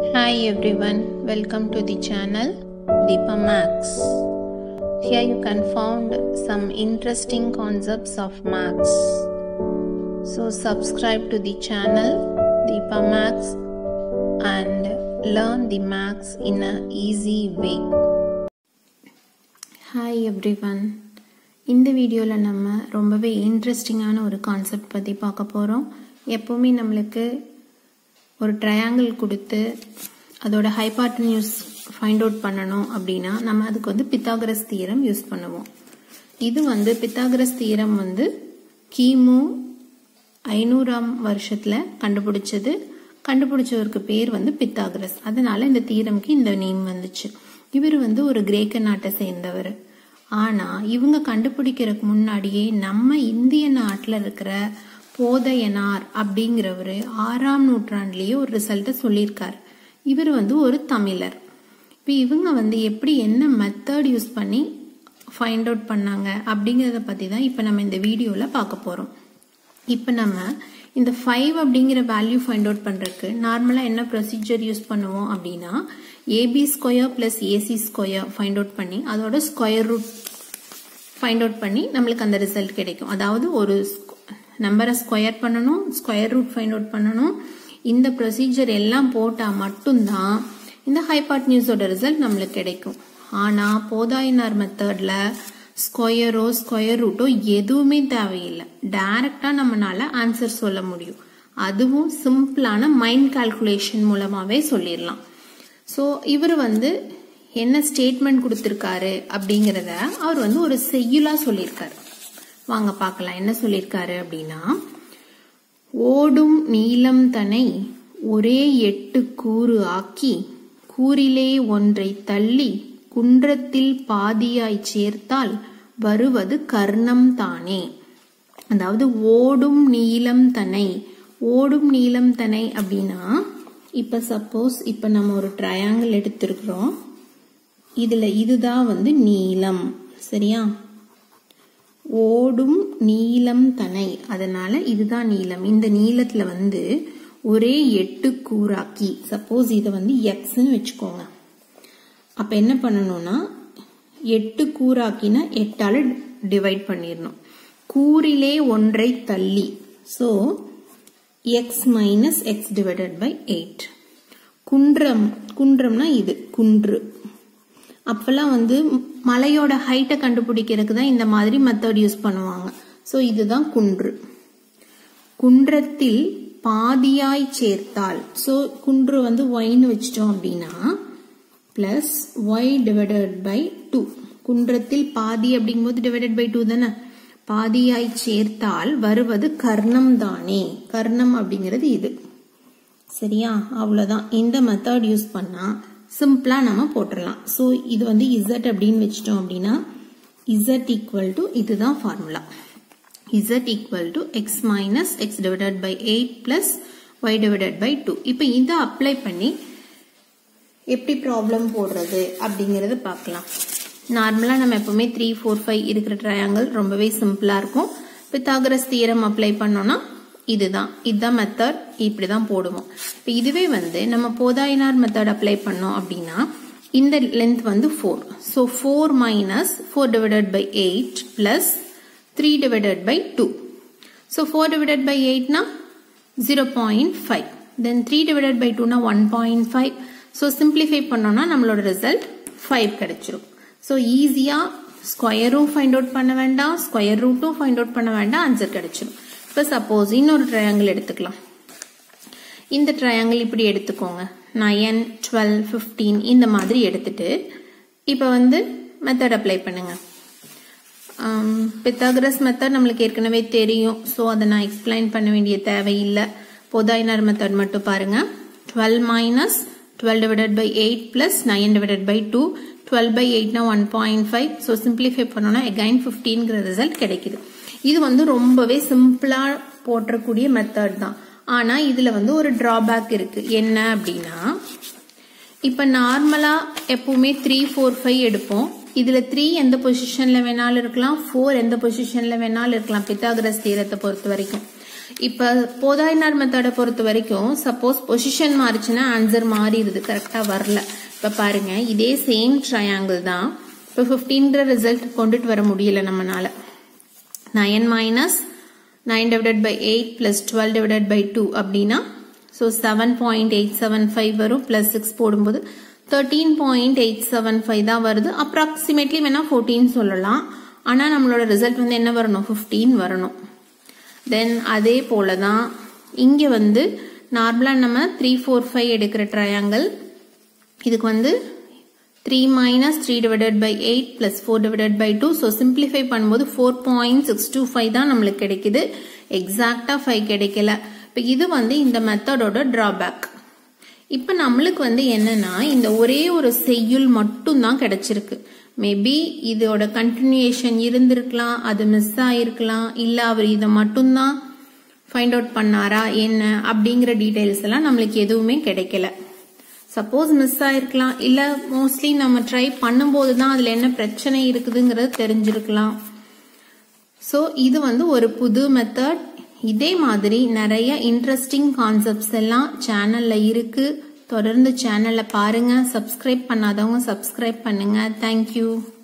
Hi everyone, welcome to the channel Deepa Max. Here you can find some interesting concepts of Max. So subscribe to the channel Deepa Max and learn the Max in a easy way. Hi everyone இந்த வீடியோவில் நம்ம ரொம்பவே இன்ட்ரெஸ்டிங்கான ஒரு concept பற்றி பார்க்க போகிறோம் எப்போவுமே நம்மளுக்கு ஒரு ட்ரையாங்கிள் கொடுத்து அதோட ஹைபார்டன்யூஸ் ஃபைண்ட் அவுட் பண்ணணும் அப்படின்னா நம்ம அதுக்கு வந்து பித்தாகரஸ் தீரம் யூஸ் பண்ணுவோம் இது வந்து பித்தாகரஸ் தீரம் வந்து கிமு ஐநூறாம் வருஷத்தில் கண்டுபிடிச்சது கண்டுபிடிச்சவருக்கு பேர் வந்து பித்தாகரஸ் அதனால இந்த தீரம்க்கு இந்த நேம் வந்துச்சு இவர் வந்து ஒரு கிரேக்க நாட்டை சேர்ந்தவர் ஆனா இவங்க கண்டுபிடிக்கிறதுக்கு முன்னாடியே நம்ம இந்திய நாட்டில் இருக்கிற போதையனார் அப்படிங்கிறவர் ஆறாம் நூற்றாண்டுலேயே ஒரு ரிசல்ட்டை சொல்லியிருக்கார் இவர் வந்து ஒரு தமிழர் இப்போ இவங்க வந்து எப்படி என்ன மெத்தட் யூஸ் பண்ணி ஃபைண்ட் அவுட் பண்ணாங்க அப்படிங்கிறத பற்றி தான் இப்போ நம்ம இந்த வீடியோவில் பார்க்க போகிறோம் இப்போ நம்ம இந்த ஃபைவ் அப்படிங்கிற வேல்யூ ஃபைண்ட் அவுட் பண்ணுறதுக்கு நார்மலாக என்ன ப்ரொசீஜர் யூஸ் பண்ணுவோம் அப்படின்னா AB square plus AC square find out பண்ணி அதோட ஸ்கொயர் ரூட் ஃபைண்ட் அவுட் பண்ணி நம்மளுக்கு அந்த ரிசல்ட் கிடைக்கும் அதாவது ஒரு நம்பரை ஸ்கொயர் பண்ணணும் ஸ்கொயர் ரூட் ஃபைண்ட் அவுட் பண்ணணும் இந்த ப்ரொசீஜர் எல்லாம் போட்டால் மட்டும்தான் இந்த ஹைபாட் நியூஸோட ரிசல்ட் நம்மளுக்கு கிடைக்கும் ஆனால் போதாயினார் மெத்தடில் ஸ்கொயரோ ஸ்கொயர் ரூட்டோ எதுவுமே தேவையில்லை டைரக்டாக நம்மளால ஆன்சர் சொல்ல முடியும் அதுவும் சிம்பிளான மைண்ட் கால்குலேஷன் மூலமாகவே சொல்லிடலாம் ஸோ இவர் வந்து என்ன ஸ்டேட்மெண்ட் கொடுத்துருக்காரு அப்படிங்கிறத அவர் வந்து ஒரு செய்யுளா சொல்லியிருக்காரு வாங்க பார்க்கலாம் என்ன சொல்லியிருக்காரு அப்படின்னா ஓடும் நீளம் தனை ஒரே எட்டு கூறு ஆக்கி கூறிலே ஒன்றை தள்ளி குன்றத்தில் பாதியாய் சேர்த்தால் வருவது கர்ணம் தானே அதாவது ஓடும் நீளம் தனை ஓடும் நீளம் தனை அப்படின்னா இப்ப சப்போஸ் இப்ப நம்ம ஒரு ட்ரையாங்கிள் எடுத்திருக்கிறோம் இதுல இதுதான் வந்து நீளம் சரியா ஓடும் நீளம் தனை அதனால இதுதான் நீளம் இந்த நீளத்துல வந்து ஒரே எட்டு கூறாக்கி சப்போஸ் இதை வந்து எக்ஸ்ன்னு வச்சுக்கோங்க அப்ப என்ன பண்ணணும்னா எட்டு கூறாக்கினா எட்டால டிவைட் பண்ணிடணும் கூறிலே ஒன்றை தள்ளி so x minus x divided by eight குன்றம் குன்றம்னா இது குன்று அப்பெல்லாம் வந்து மலையோட ஹைட்டை கண்டுபிடிக்கிறதுக்கு தான் இந்த மாதிரி மெத்தட் யூஸ் பண்ணுவாங்க ஸோ இதுதான் குன்று குன்றத்தில் பாதியாய் சேர்த்தால் ஸோ குன்று வந்து ஒய்னு வச்சிட்டோம் அப்படின்னா plus y divided by two குன்றத்தில் பாதி அப்படிங்கும்போது டிவைடட் பை டூ தானே பாதியாய் சேர்த்தால் வருவது கர்ணம் தானே கர்ணம் அப்படிங்கிறது இது சரியா அவ்வளோதான் இந்த மெத்தட் யூஸ் பண்ணா சிம்பிளா நம்ம போட்டுடலாம் ஸோ இது வந்து இசட் அப்படின்னு வச்சிட்டோம் அப்படின்னா இசட் ஈக்குவல் டு இதுதான் formula z equal to x minus x divided by eight plus y divided by two இப்போ இதை அப்ளை பண்ணி எப்படி ப்ராப்ளம் போடுறது அப்படிங்கறத பார்க்கலாம் நார்மலாக நம்ம எப்பவுமே த்ரீ ஃபோர் ஃபைவ் இருக்கிற ட்ரையாங்கிள் ரொம்பவே சிம்பிளாக இருக்கும் பித்தாகரஸ் தீரம் அப்ளை பண்ணோம்னா இதுதான் இதுதான் மெத்தட் இப்படி தான் போடுவோம் இப்போ இதுவே வந்து நம்ம போதாயினார் மெத்தட் அப்ளை பண்ணோம் அப்படின்னா இந்த லென்த் வந்து four so four minus four divided by eight plus three divided by two so four divided by எயிட்னா zero point five then three divided by டூனா one point five so simplify பண்ணோம்னா நம்மளோட result five கிடைச்சிரும் so ஈஸியாக ஸ்கொயரும் find out பண்ண வேண்டாம் square ரூட்டும் find out பண்ண வேண்டாம் ஆன்சர் கிடைச்சிரும் இப்போ சப்போஸ் இன்னொரு ட்ரையாங்கிள் எடுத்துக்கலாம் இந்த ட்ரையாங்கிள் இப்படி எடுத்துக்கோங்க நயன் டுவெல் ஃபிஃப்டீன் இந்த மாதிரி எடுத்துட்டு இப்போ வந்து மெத்தட் அப்ளை பண்ணுங்க பித்தாகரஸ் மெத்தட் நம்மளுக்கு ஏற்கனவே தெரியும் ஸோ அதை நான் எக்ஸ்பிளைன் பண்ண வேண்டிய தேவையில்லை பொதாயினார் மெத்தட் மட்டும் பாருங்க twelve minus twelve divided by eight plus nine divided by two twelve by எயிட்னா one point five so simplify பண்ணோம்னா எகைன் ஃபிஃப்டீன்கிற ரிசல்ட் கிடைக்குது இது வந்து ரொம்பவே சிம்பிளா போட்டக்கூடிய மெத்தட் தான் ஆனா இதுல வந்து ஒரு டிராபேக் இருக்கு என்ன அப்படின்னா இப்ப நார்மலா எப்பவுமே த்ரீ ஃபோர் ஃபைவ் எடுப்போம் இதுல த்ரீ எந்த பொசிஷன்ல வேணாலும் இருக்கலாம் ஃபோர் எந்த பொசிஷன்ல வேணாலும் இருக்கலாம் பித்தாகரஸ் தீரத்தை பொறுத்த வரைக்கும் இப்போ போதாயினார் மெத்தடை பொறுத்த வரைக்கும் சப்போஸ் பொசிஷன் மாறிச்சுன்னா ஆன்சர் மாறிடுது கரெக்டாக வரல இப்போ பாருங்க இதே சேம் ட்ரையாங்கிள் தான் இப்போ ஃபிஃப்டீன்ற ரிசல்ட் கொண்டுட்டு வர முடியல நம்மனால nine minus nine divided by eight plus twelve divided by two அப்படின்னா so seven point eight seven five வரும் பிளஸ் சிக்ஸ் போடும்போது thirteen point eight seven five தான் வருது அப்ராக்சிமேட்லி வேணா ஃபோர்டீன் சொல்லலாம் ஆனால் நம்மளோட ரிசல்ட் வந்து என்ன வரணும் ஃபிஃப்டீன் வரணும் தென் அதே போல தான் இங்கே வந்து நார்மலாக நம்ம த்ரீ ஃபோர் ஃபைவ் எடுக்கிற ட்ரையாங்கிள் இதுக்கு வந்து three minus three divided by eight plus four divided by two so simplify பண்ணும்போது four point six two five தான் நம்மளுக்கு கிடைக்குது எக்ஸாக்டாக ஃபைவ் கிடைக்கல இப்போ இது வந்து இந்த மெத்தடோட ட்ராபேக் இப்போ நம்மளுக்கு வந்து என்னன்னா இந்த ஒரே ஒரு செய்யுள் மட்டும் தான் கிடைச்சிருக்கு மேபி இதோட கண்டினியூஷன் இருந்திருக்கலாம் அது மிஸ் ஆயிருக்கலாம் இல்லை அவர் இதை மட்டும்தான் ஃபைண்ட் அவுட் பண்ணாரா என்ன அப்படிங்கிற டீட்டெயில்ஸ் எல்லாம் நம்மளுக்கு எதுவுமே கிடைக்கல சப்போஸ் மிஸ் ஆயிருக்கலாம் இல்லை மோஸ்ட்லி நம்ம ட்ரை பண்ணும்போது தான் அதில் என்ன பிரச்சனை இருக்குதுங்கிறது தெரிஞ்சிருக்கலாம் ஸோ இது வந்து ஒரு புது மெத்தட் இதே மாதிரி நிறைய இன்ட்ரெஸ்டிங் கான்செப்ட்ஸ் எல்லாம் சேனல்ல இருக்கு தொடர்ந்து சேனல்ல பாருங்க சப்ஸ்கிரைப் பண்ணாதவங்க சப்ஸ்கிரைப் பண்ணுங்க தேங்க்யூ